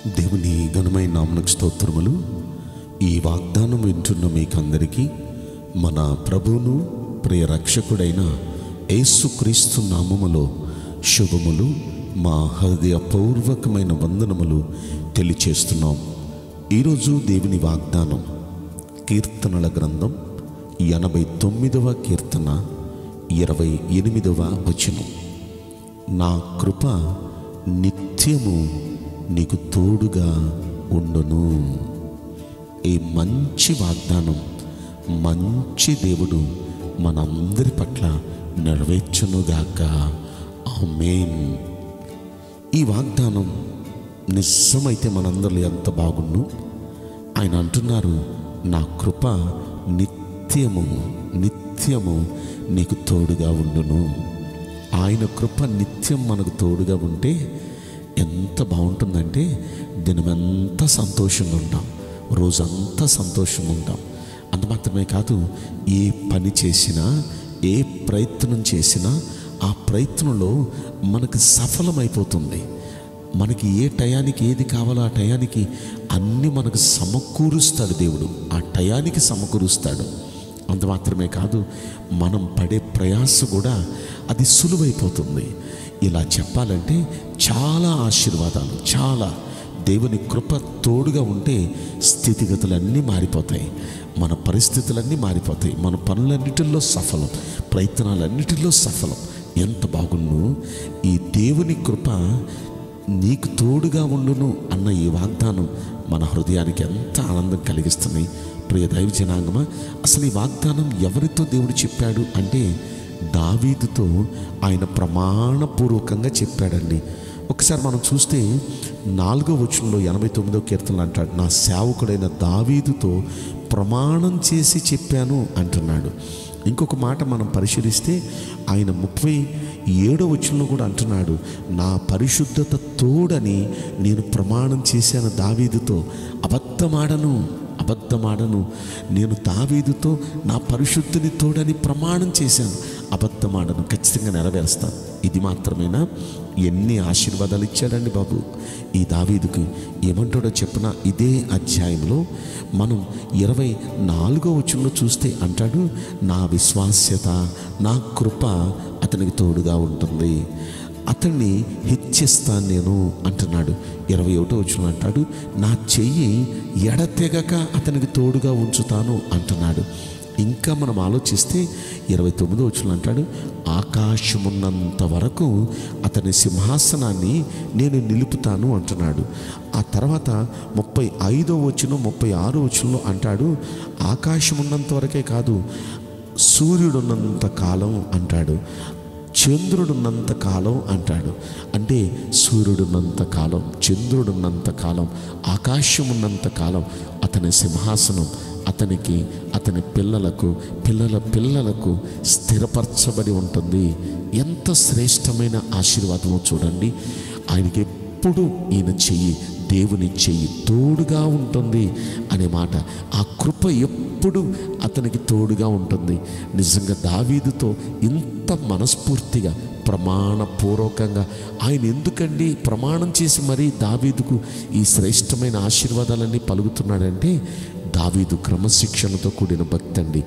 దేవుని ఘనమైన నామనకు స్తోత్రములు ఈ వాగ్దానం వింటున్న మీకందరికీ మన ప్రభువును ప్రియ రక్షకుడైన యేసుక్రీస్తు నామములో శుభములు మా హృదయపూర్వకమైన వందనములు తెలియచేస్తున్నాం ఈరోజు దేవుని వాగ్దానం కీర్తనల గ్రంథం ఎనభై తొమ్మిదవ కీర్తన ఇరవై ఎనిమిదవ వచనం నా కృప నిత్యము నీకు తోడుగా ఉండును ఈ మంచి వాగ్దానం మంచి దేవుడు మనందరి పట్ల నెరవేర్చునుగాక ఆమేన్ ఈ వాగ్దానం నిజమైతే మనందరిలో ఎంత బాగుండు ఆయన అంటున్నారు నా కృప నిత్యము నిత్యము నీకు తోడుగా ఉండును ఆయన కృప నిత్యం మనకు తోడుగా ఉంటే ఎంత బాగుంటుందంటే దినమంతా సంతోషంగా ఉంటాం రోజంతా సంతోషంగా ఉంటాం అంత మాత్రమే కాదు ఏ పని చేసినా ఏ ప్రయత్నం చేసినా ఆ ప్రయత్నంలో మనకు సఫలమైపోతుంది మనకి ఏ టయానికి ఏది కావాలో ఆ టయానికి అన్నీ మనకు సమకూరుస్తాడు దేవుడు ఆ టయానికి సమకూరుస్తాడు అంత మాత్రమే కాదు మనం పడే ప్రయాస కూడా అది సులువైపోతుంది ఇలా చెప్పాలంటే చాలా ఆశీర్వాదాలు చాలా దేవుని కృప తోడుగా ఉంటే స్థితిగతులన్నీ మారిపోతాయి మన పరిస్థితులన్నీ మారిపోతాయి మన పనులన్నిటిలో సఫలం ప్రయత్నాలన్నిటిలో సఫలం ఎంత బాగున్ను ఈ దేవుని కృప నీకు తోడుగా ఉండును అన్న ఈ వాగ్దానం మన హృదయానికి ఎంత ఆనందం కలిగిస్తుంది ప్రియ దైవ జనాంగమా అసలు ఈ వాగ్దానం ఎవరితో దేవుడు చెప్పాడు అంటే దావీదుతో ఆయన ప్రమాణపూర్వకంగా చెప్పాడండి ఒకసారి మనం చూస్తే నాలుగో వచనంలో ఎనభై తొమ్మిదో కీర్తనలు అంటాడు నా సేవకుడైన దావీదుతో ప్రమాణం చేసి చెప్పాను అంటున్నాడు ఇంకొక మాట మనం పరిశీలిస్తే ఆయన ముప్పై ఏడో వచనంలో కూడా అంటున్నాడు నా పరిశుద్ధత తోడని నేను ప్రమాణం చేశాను దావీదుతో అబద్ధమాడను అబద్ధమాడను నేను దావీదుతో నా పరిశుద్ధిని తోడని ప్రమాణం చేశాను అబద్ధమాడను ఖచ్చితంగా నెరవేరుస్తాను ఇది మాత్రమేనా ఎన్ని ఆశీర్వాదాలు ఇచ్చాడండి బాబు ఈ దావీదుకి ఏమంటాడో చెప్పిన ఇదే అధ్యాయంలో మనం ఇరవై నాలుగో వచనంలో చూస్తే అంటాడు నా విశ్వాస్యత నా కృప అతనికి తోడుగా ఉంటుంది అతన్ని హెచ్చిస్తాను నేను అంటున్నాడు ఇరవై ఒకటో వచ్చిన అంటాడు నా చెయ్యి ఎడతెగక అతనికి తోడుగా ఉంచుతాను అంటున్నాడు ఇంకా మనం ఆలోచిస్తే ఇరవై తొమ్మిదో వచ్చిన అంటాడు ఆకాశమున్నంత వరకు అతని సింహాసనాన్ని నేను నిలుపుతాను అంటున్నాడు ఆ తర్వాత ముప్పై ఐదో వచ్చిన ముప్పై ఆరో వచనంలో అంటాడు ఆకాశమున్నంత వరకే కాదు సూర్యుడున్నంత కాలం అంటాడు చంద్రుడున్నంత కాలం అంటాడు అంటే సూర్యుడున్నంత కాలం చంద్రుడున్నంత కాలం ఆకాశం ఉన్నంత కాలం అతని సింహాసనం అతనికి అతని పిల్లలకు పిల్లల పిల్లలకు స్థిరపరచబడి ఉంటుంది ఎంత శ్రేష్టమైన ఆశీర్వాదమో చూడండి ఆయనకి ఎప్పుడు ఈయన చెయ్యి దేవుని చెయ్యి తోడుగా ఉంటుంది అనే మాట ఆ కృప ఎప్పుడు అతనికి తోడుగా ఉంటుంది నిజంగా దావీదుతో ఇంత మనస్ఫూర్తిగా ప్రమాణపూర్వకంగా ఆయన ఎందుకండి ప్రమాణం చేసి మరీ దావీదుకు ఈ శ్రేష్టమైన ఆశీర్వాదాలన్నీ పలుకుతున్నాడంటే దావీదు క్రమశిక్షణతో కూడిన భక్తి అండి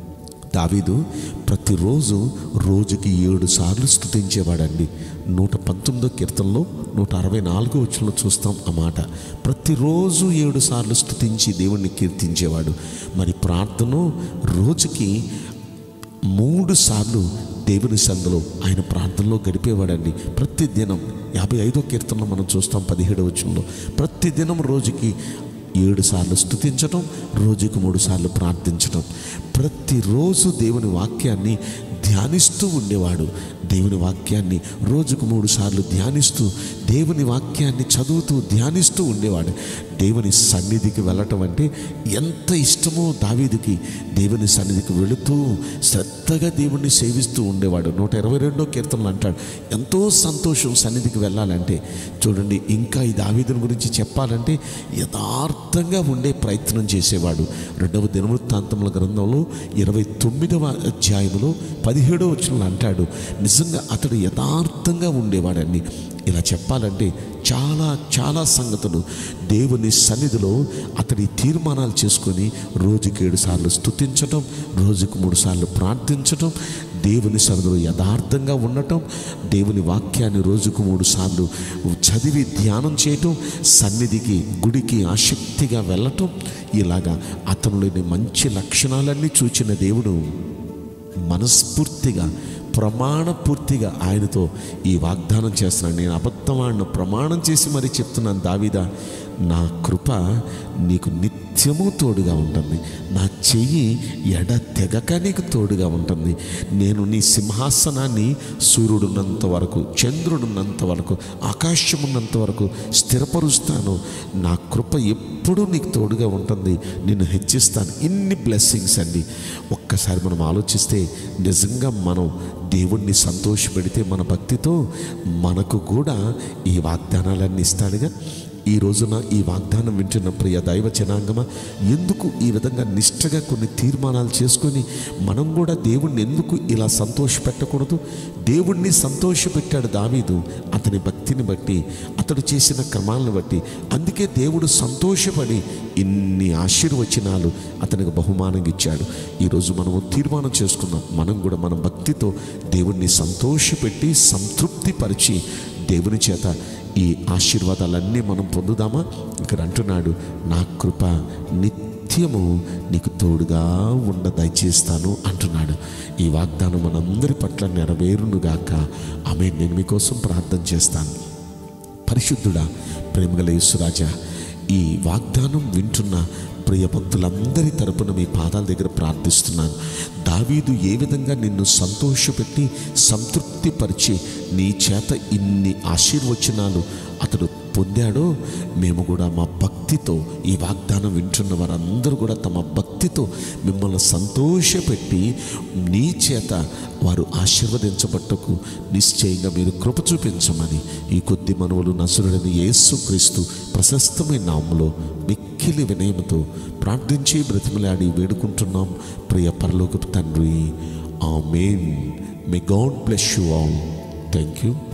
దావీదు ప్రతిరోజు రోజుకి ఏడు సార్లు స్థుతించేవాడండి నూట పంతొమ్మిదో కీర్తనలో నూట అరవై నాలుగో వచ్చంలో చూస్తాం ఆ మాట ప్రతిరోజు ఏడు సార్లు స్థుతించి దేవుణ్ణి కీర్తించేవాడు మరి ప్రార్థన రోజుకి మూడు సార్లు దేవుని సందులో ఆయన ప్రార్థనలో గడిపేవాడండి ప్రతి దినం యాభై ఐదో కీర్తనలో మనం చూస్తాం పదిహేడవ వచనంలో ప్రతి దినం రోజుకి ఏడు సార్లు స్థుతించడం రోజుకు మూడు సార్లు ప్రార్థించడం ప్రతిరోజు దేవుని వాక్యాన్ని ధ్యానిస్తూ ఉండేవాడు దేవుని వాక్యాన్ని రోజుకు మూడు సార్లు ధ్యానిస్తూ దేవుని వాక్యాన్ని చదువుతూ ధ్యానిస్తూ ఉండేవాడు దేవుని సన్నిధికి వెళ్ళటం అంటే ఎంత ఇష్టమో దావీదికి దేవుని సన్నిధికి వెళుతూ శ్రద్ధగా దేవుణ్ణి సేవిస్తూ ఉండేవాడు నూట ఇరవై రెండో కీర్తనలు అంటాడు ఎంతో సంతోషం సన్నిధికి వెళ్ళాలంటే చూడండి ఇంకా ఈ దావీదుని గురించి చెప్పాలంటే యథార్థంగా ఉండే ప్రయత్నం చేసేవాడు రెండవ దినవృత్తాంతముల గ్రంథంలో ఇరవై తొమ్మిదవ అధ్యాయంలో పదిహేడో వచనంలో అంటాడు నిజంగా అతడు యథార్థంగా ఉండేవాడని ఇలా చెప్పాలంటే చాలా చాలా సంగతులు దేవుని సన్నిధిలో అతడి తీర్మానాలు చేసుకొని రోజుకి ఏడు సార్లు స్తుతించటం రోజుకు మూడు సార్లు ప్రార్థించటం దేవుని సన్నిధిలో యథార్థంగా ఉండటం దేవుని వాక్యాన్ని రోజుకు మూడు సార్లు చదివి ధ్యానం చేయటం సన్నిధికి గుడికి ఆసక్తిగా వెళ్ళటం ఇలాగా అతనిలోని మంచి లక్షణాలన్నీ చూచిన దేవుడు మనస్ఫూర్తిగా ప్రమాణపూర్తిగా ఆయనతో ఈ వాగ్దానం చేస్తున్నాను నేను అబద్ధమాడిన ప్రమాణం చేసి మరీ చెప్తున్నాను దావిదా నా కృప నీకు నిత్యము తోడుగా ఉంటుంది నా చెయ్యి ఎడ తెగక నీకు తోడుగా ఉంటుంది నేను నీ సింహాసనాన్ని సూర్యుడున్నంత వరకు చంద్రుడున్నంత వరకు ఆకాశమున్నంత వరకు స్థిరపరుస్తాను నా కృప ఎప్పుడూ నీకు తోడుగా ఉంటుంది నిన్ను హెచ్చిస్తాను ఇన్ని బ్లెస్సింగ్స్ అండి ఒక్కసారి మనం ఆలోచిస్తే నిజంగా మనం దేవుణ్ణి సంతోషపెడితే మన భక్తితో మనకు కూడా ఈ వాగ్దానాలన్నీ ఇస్తాడుగా ఈ రోజున ఈ వాగ్దానం వింటున్న ప్రియ దైవ జనాంగమా ఎందుకు ఈ విధంగా నిష్ఠగా కొన్ని తీర్మానాలు చేసుకొని మనం కూడా దేవుణ్ణి ఎందుకు ఇలా సంతోషపెట్టకూడదు దేవుణ్ణి సంతోషపెట్టాడు దావీదు అతని భక్తిని బట్టి అతడు చేసిన క్రమాలను బట్టి అందుకే దేవుడు సంతోషపడి ఇన్ని ఆశీర్వచనాలు అతనికి బహుమానంగా ఇచ్చాడు ఈరోజు మనము తీర్మానం చేసుకుందాం మనం కూడా మన భక్తితో దేవుణ్ణి సంతోషపెట్టి సంతృప్తిపరిచి దేవుని చేత ఈ ఆశీర్వాదాలన్నీ మనం పొందుదామా ఇక్కడ అంటున్నాడు నా కృప నిత్యము నీకు తోడుగా ఉండ దయచేస్తాను అంటున్నాడు ఈ వాగ్దానం మనందరి పట్ల నెరవేరునుగాక ఆమె నేను మీకోసం ప్రార్థన చేస్తాను పరిశుద్ధుడా ప్రేమగల యేసురాజా ఈ వాగ్దానం వింటున్న ప్రియ భక్తులందరి తరపున మీ పాదాల దగ్గర ప్రార్థిస్తున్నాను దావీదు ఏ విధంగా నిన్ను సంతోషపెట్టి సంతృప్తిపరిచి నీ చేత ఇన్ని ఆశీర్వచనాలు అతడు పొందాడో మేము కూడా మా భక్తితో ఈ వాగ్దానం వింటున్న వారందరూ కూడా తమ భక్తితో మిమ్మల్ని సంతోషపెట్టి నీ చేత వారు ఆశీర్వదించబట్టకు నిశ్చయంగా మీరు కృప చూపించమని ఈ కొద్ది మనవులు నసురుడని యేసు క్రీస్తు ప్రశస్తమైన నామములో మిక్కిలి వినయముతో ప్రార్థించి బ్రతిమలాడి వేడుకుంటున్నాం ప్రియ పరలోకపు తండ్రి amen may God bless you all thank you